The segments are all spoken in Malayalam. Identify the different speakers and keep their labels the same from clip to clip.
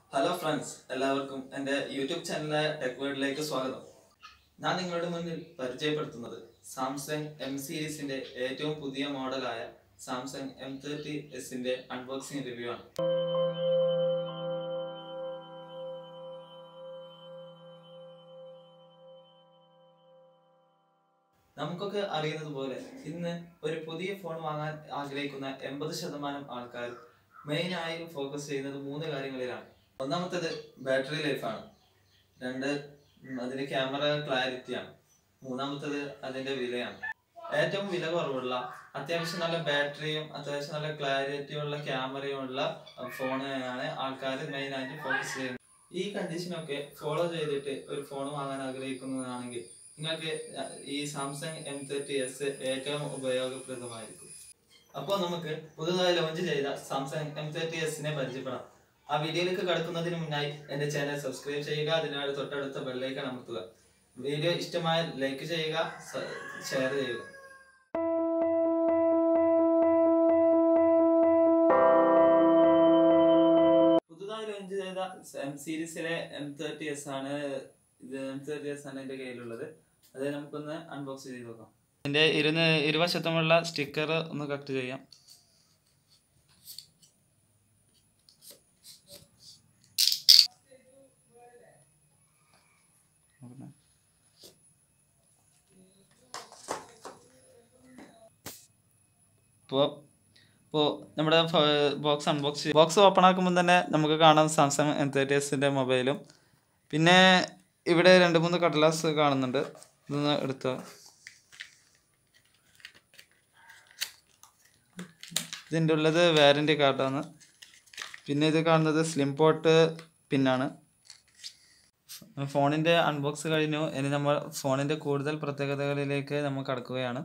Speaker 1: ഹലോ ഫ്രണ്ട്സ് എല്ലാവർക്കും എൻ്റെ യൂട്യൂബ് ചാനലായ ടെക് വേർഡിലേക്ക് സ്വാഗതം ഞാൻ നിങ്ങളുടെ മുന്നിൽ പരിചയപ്പെടുത്തുന്നത് സാംസങ് എം സീരീസിന്റെ ഏറ്റവും പുതിയ മോഡലായ സാംസങ് എം തേർട്ടി എസിന്റെ അൺബോക്സിംഗ് റിവ്യൂ ആണ് നമുക്കൊക്കെ അറിയുന്നത് പോലെ ഇന്ന് ഒരു പുതിയ ഫോൺ വാങ്ങാൻ ആഗ്രഹിക്കുന്ന എൺപത് ശതമാനം ആൾക്കാർ മെയിൻ ആയും ഫോക്കസ് ചെയ്യുന്നത് മൂന്ന് കാര്യങ്ങളിലാണ് ഒന്നാമത്തേത് ബാറ്ററി ലൈഫാണ് രണ്ട് ഉം, അതിന്റെ ക്യാമറ ക്ലാരിറ്റിയാണ് മൂന്നാമത്തേത് അതിന്റെ വിലയാണ് ഏറ്റവും വില കുറവുള്ള അത്യാവശ്യം നല്ല ബാറ്ററിയും അത്യാവശ്യം നല്ല ക്ലാരിറ്റിയുള്ള ക്യാമറയും ഉള്ള ഫോണാണ് ആൾക്കാർ മെയിൻ ആയിട്ട് ഫോക്കസ് ചെയ്യുന്നത് ഈ കണ്ടീഷനൊക്കെ ഫോളോ ചെയ്തിട്ട് ഒരു ഫോൺ വാങ്ങാൻ ആഗ്രഹിക്കുന്നതാണെങ്കിൽ നിങ്ങൾക്ക് ഈ സാംസങ് എം തേർട്ടി എസ് ഏറ്റവും ഉപയോഗപ്രദമായിരിക്കും അപ്പോൾ നമുക്ക് പുതുതായി ലോഞ്ച് ചെയ്ത സാംസങ് എം തേർട്ടി എസിനെ പരിചയപ്പെടാം ആ വീഡിയോയിലേക്ക് കടക്കുന്നതിന് മുന്നായി എൻ്റെ ചാനൽ സബ്സ്ക്രൈബ് ചെയ്യുക അതിനായി തൊട്ടടുത്ത ബെല്ലൈക്കൺ അമർത്തുക വീഡിയോ ഇഷ്ടമായ ലൈക്ക് ചെയ്യുക ഷെയർ ചെയ്യുക പുതുതായി ലോഞ്ച് ചെയ്ത എം സീരീസിലെ എം തേർട്ടി എസ് ആണ് ഇത് എം തേർട്ടി എസ് ആണ് എൻ്റെ കയ്യിലുള്ളത് അത് നമുക്കൊന്ന് അൺബോക്സ് ചെയ്ത് നോക്കാം ഇതിൻ്റെ ഇരുന്ന് ഇരുവശത്തുമുള്ള സ്റ്റിക്കർ ഒന്ന് കട്ട് ചെയ്യാം ഇപ്പോൾ ഇപ്പോൾ നമ്മുടെ ബോക്സ് അൺബോക്സ് ബോക്സ് ഓപ്പൺ ആക്കുമ്പോൾ തന്നെ നമുക്ക് കാണാം സാംസങ് എം തേർട്ടി എസിൻ്റെ മൊബൈലും പിന്നെ ഇവിടെ രണ്ട് മൂന്ന് കടലാസ് കാണുന്നുണ്ട് ഇതൊന്ന് എടുത്തോ ഇതിൻ്റെ ഉള്ളത് വാരൻ്റി കാർഡാണ് പിന്നെ ഇത് കാണുന്നത് സ്ലിം പോട്ട് പിന്നാണ് ഫോണിൻ്റെ അൺബോക്സ് കഴിഞ്ഞു ഇനി നമ്മൾ ഫോണിൻ്റെ കൂടുതൽ പ്രത്യേകതകളിലേക്ക് നമ്മൾ കടക്കുകയാണ്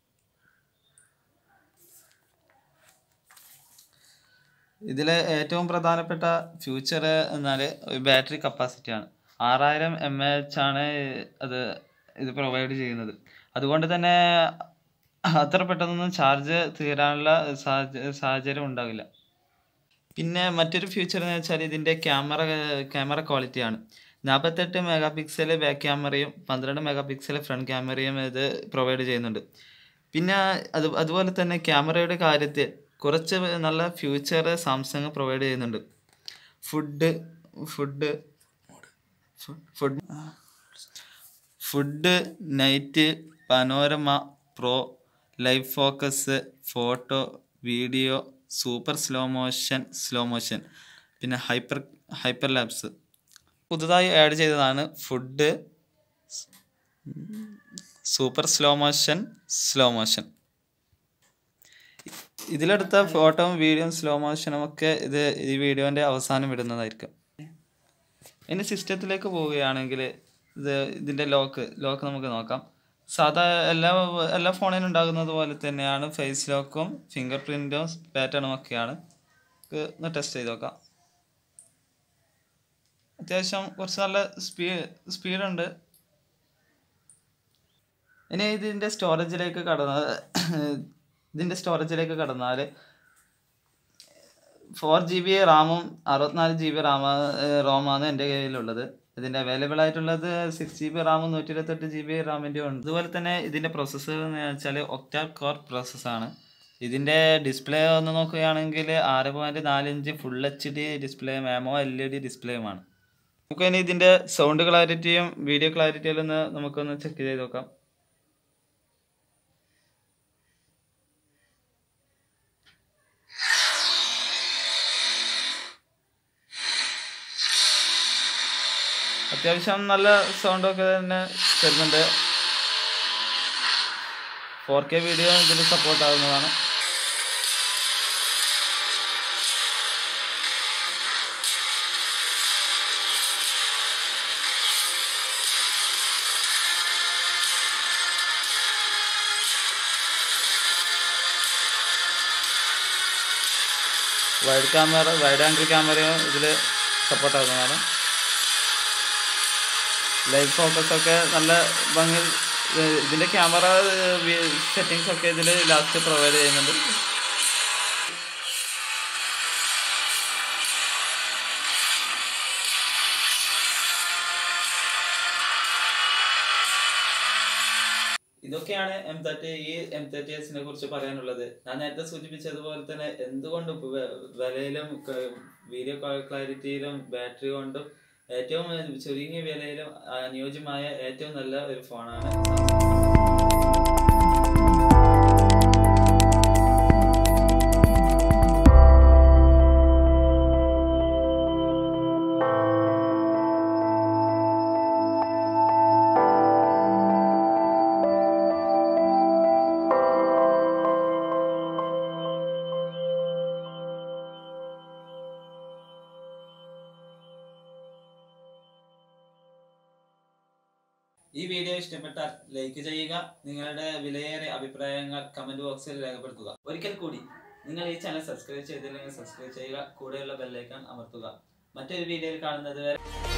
Speaker 1: ഇതിലെ ഏറ്റവും പ്രധാനപ്പെട്ട ഫ്യൂച്ചർ എന്നാൽ ബാറ്ററി കപ്പാസിറ്റിയാണ് ആറായിരം എം എച്ച് ആണ് അത് ഇത് പ്രൊവൈഡ് ചെയ്യുന്നത് അതുകൊണ്ട് തന്നെ അത്ര പെട്ടെന്നൊന്നും ചാർജ് തീരാനുള്ള സാഹച- സാഹചര്യം ഉണ്ടാവില്ല പിന്നെ മറ്റൊരു ഫീച്ചർ എന്ന് വെച്ചാൽ ഇതിൻ്റെ ക്യാമറ ക്യാമറ ക്വാളിറ്റിയാണ് നാൽപ്പത്തെട്ട് മെഗാ പിക്സൽ ബാക്ക് ക്യാമറയും പന്ത്രണ്ട് മെഗാ പിക്സൽ ഫ്രണ്ട് ക്യാമറയും ഇത് പ്രൊവൈഡ് ചെയ്യുന്നുണ്ട് പിന്നെ അത് അതുപോലെ തന്നെ ക്യാമറയുടെ കാര്യത്തിൽ കുറച്ച് നല്ല ഫ്യൂച്ചർ സാംസങ് പ്രൊവൈഡ് ചെയ്യുന്നുണ്ട് food food food food night panorama pro live focus photo video super slow motion slow motion പിന്നെ ഹൈപ്പർ ഹൈപ്പർ ലാബ്സ് പുതുതായി ആഡ് ചെയ്തതാണ് food super slow motion slow motion ഇതിലെടുത്ത ഫോട്ടോയും വീഡിയോയും സ്ലോ മോഷനും ഒക്കെ ഇത് ഈ വീഡിയോൻ്റെ അവസാനം ഇടുന്നതായിരിക്കും ഇനി സിസ്റ്റത്തിലേക്ക് പോവുകയാണെങ്കിൽ ഇത് ഇതിൻ്റെ ലോക്ക് ലോക്ക് നമുക്ക് നോക്കാം സാധാ എല്ലാ എല്ലാ ഫോണിനും ഉണ്ടാകുന്നത് പോലെ തന്നെയാണ് ഫേസ് ലോക്കും ഫിംഗർ പ്രിൻറ്റും പാറ്റേണും ഒക്കെയാണ് നമുക്ക് ഒന്ന് ടെസ്റ്റ് ചെയ്ത് നോക്കാം അത്യാവശ്യം കുറച്ച് നല്ല സ്പീഡ് സ്പീഡുണ്ട് ഇനി ഇതിൻ്റെ സ്റ്റോറേജിലേക്ക് കടന്ന ഇതിൻ്റെ സ്റ്റോറേജിലേക്ക് കടന്നാൽ ഫോർ ജി ബി റാമും അറുപത്തിനാല് ജി ബി റാമ റോമാണ് എൻ്റെ കയ്യിലുള്ളത് ഇതിൻ്റെ അവൈലബിൾ ആയിട്ടുള്ളത് സിക്സ് ജി ബി റാമും നൂറ്റി ഇരുപത്തെട്ട് ജി ബി റാമിൻ്റെ ഉണ്ട് അതുപോലെ തന്നെ ഇതിൻ്റെ പ്രോസസ്സർ എന്ന് വെച്ചാൽ ഒക്ടാ കോർ പ്രോസസ്സാണ് ഇതിൻ്റെ ഡിസ്പ്ലേ ഒന്ന് നോക്കുകയാണെങ്കിൽ ആറ് പോയിൻറ്റ് നാല് inch full H D display മാമോ എൽ ഇ ഡി ഡിസ്പ്ലേയുമാണ് നമുക്ക് ഇനി ഇതിൻ്റെ സൗണ്ട് ക്ലാരിറ്റിയും വീഡിയോ ക്ലാരിറ്റിയും ഒന്ന് നമുക്കൊന്ന് ചെക്ക് ചെയ്ത് നോക്കാം അത്യാവശ്യം നല്ല സൗണ്ടൊക്കെ തന്നെ തരുന്നുണ്ട് ഫോർ കെ വീഡിയോ ഇതിൽ സപ്പോർട്ട് ആവുന്നതാണ് വൈഡ് ക്യാമറ വൈഡ് ആംഗിൾ ക്യാമറയും ഇതിൽ സപ്പോർട്ട് ആവുന്നതാണ് ലൈവ് ഫോക്കസ് ഒക്കെ നല്ല ഭംഗി ഇതിൻ്റെ ക്യാമറ സെറ്റിങ്സ് ഒക്കെ ഇതിൽ ലാസ്റ്റ് പ്രൊവൈഡ് ചെയ്യുന്നുണ്ട് ഇതൊക്കെയാണ് എം തേർട്ടി ഈ എം തേർട്ടി എസിനെ കുറിച്ച് പറയാനുള്ളത് ഞാൻ നേരത്തെ സൂചിപ്പിച്ചതുപോലെ തന്നെ എന്തുകൊണ്ടും ഇപ്പൊ വെ- വിലയിലും വീഡിയോ ക്ലാരിറ്റിയിലും ബാറ്ററി കൊണ്ടും ഏറ്റവും ചുരുങ്ങിയ വിലയിലും അനുയോജ്യമായ ഏറ്റവും നല്ല ഒരു ഫോണാണ് ഈ വീഡിയോ ഇഷ്ടപ്പെട്ടാൽ ലൈക്ക് ചെയ്യുക നിങ്ങളുടെ വിലയേറിയ അഭിപ്രായങ്ങൾ കമന്റ് ബോക്സിൽ രേഖപ്പെടുത്തുക ഒരിക്കൽ കൂടി നിങ്ങൾ ഈ ചാനൽ സബ്സ്ക്രൈബ് ചെയ്തില്ലെങ്കിൽ സബ്സ്ക്രൈബ് ചെയ്യുക കൂടെയുള്ള ബെല്ലൈക്കൺ അമർത്തുക മറ്റൊരു വീഡിയോയിൽ കാണുന്നത് വരെ